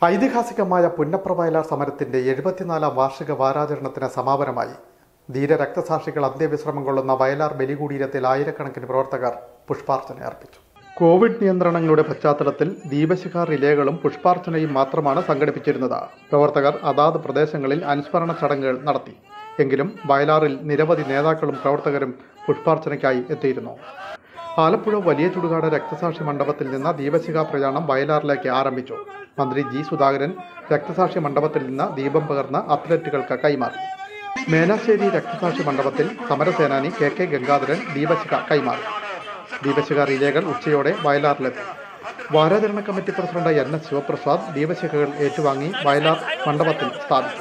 ഐതിഹാസികമായ പുന്നപ്ര വയലാർ സമരത്തിന്റെ എഴുപത്തിനാലാം വാർഷിക വാരാചരണത്തിന് സമാപനമായി ധീര രക്തസാക്ഷികൾ അന്ത്യവിശ്രമം കൊള്ളുന്ന വയലാർ ബലികൂടീരത്തിൽ ആയിരക്കണക്കിന് പ്രവർത്തകർ പുഷ്പാർച്ചന അർപ്പിച്ചു കോവിഡ് നിയന്ത്രണങ്ങളുടെ പശ്ചാത്തലത്തിൽ ദീപശിഖ റിലേകളും പുഷ്പാർച്ചനയും മാത്രമാണ് സംഘടിപ്പിച്ചിരുന്നത് പ്രവർത്തകർ അതാത് പ്രദേശങ്ങളിൽ അനുസ്മരണ ചടങ്ങുകൾ നടത്തി എങ്കിലും വയലാറിൽ നിരവധി നേതാക്കളും പ്രവർത്തകരും പുഷ്പാർച്ചനയ്ക്കായി എത്തിയിരുന്നു ആലപ്പുഴ വലിയ ചുടുകാട് രക്തസാക്ഷി മണ്ഡപത്തിൽ നിന്ന് ദീപശിഖ പ്രയാണം വയലാറിലേക്ക് ആരംഭിച്ചു മന്ത്രി ജി സുധാകരൻ രക്തസാക്ഷി മണ്ഡപത്തിൽ നിന്ന് ദീപം പകർന്ന് അത്ലറ്റുകൾക്ക് കൈമാറി മേനാശ്ശേരി രക്തസാക്ഷി മണ്ഡപത്തിൽ സമരസേനാനി കെ കെ ഗംഗാധരൻ ദീപശിഖ കൈമാറി ദീപശിഖ റിലേകൾ ഉച്ചയോടെ വയലാറിലെത്തി വാരാചരണ committee president N S Sivaprasad ദീപശിഖകൾ ഏറ്റുവാങ്ങി വയലാർ മണ്ഡപത്തിൽ സ്ഥാപിച്ചു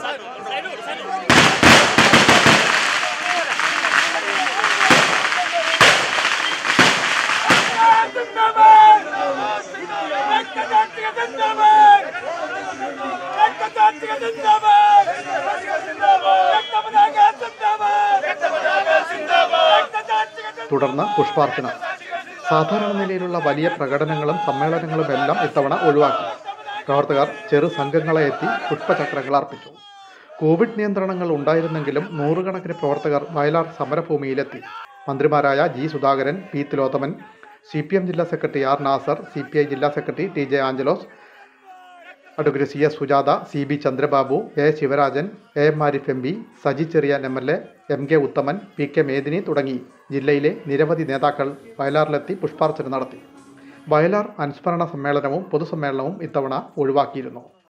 തുടർന്ന് പുഷ്പാർച്ചന സാധാരണ നിലയിലുള്ള വലിയ പ്രകടനങ്ങളും സമ്മേളനങ്ങളും എല്ലാം ഇത്തവണ ഒഴിവാക്കി പ്രവർത്തകർ ചെറു സംഘങ്ങളെ എത്തി പുഷ്പചക്രങ്ങൾ അർപ്പിച്ചു കോവിഡ് നിയന്ത്രണങ്ങൾ ഉണ്ടായിരുന്നെങ്കിലും നൂറുകണക്കിന് പ്രവർത്തകർ വയലാർ സമരഭൂമിയിലെത്തി മന്ത്രിമാരായ G Sudhakaran P Thilothaman C P M ജില്ലാ secretary R Nazar C P I ജില്ലാ secretary T J Angelos advocate C S Sujatha C B Chandrababu A Sivarajan A M Arif M P Saji Cherian M L A M K Uthaman P K Medini തുടങ്ങി ജില്ലയിലെ നിരവധി നേതാക്കൾ വയലാറിലെത്തി പുഷ്പാർച്ചന നടത്തി വയലാർ അനുസ്മരണ സമ്മേളനവും പൊതുസമ്മേളനവും ഇത്തവണ ഒഴിവാക്കിയിരുന്നു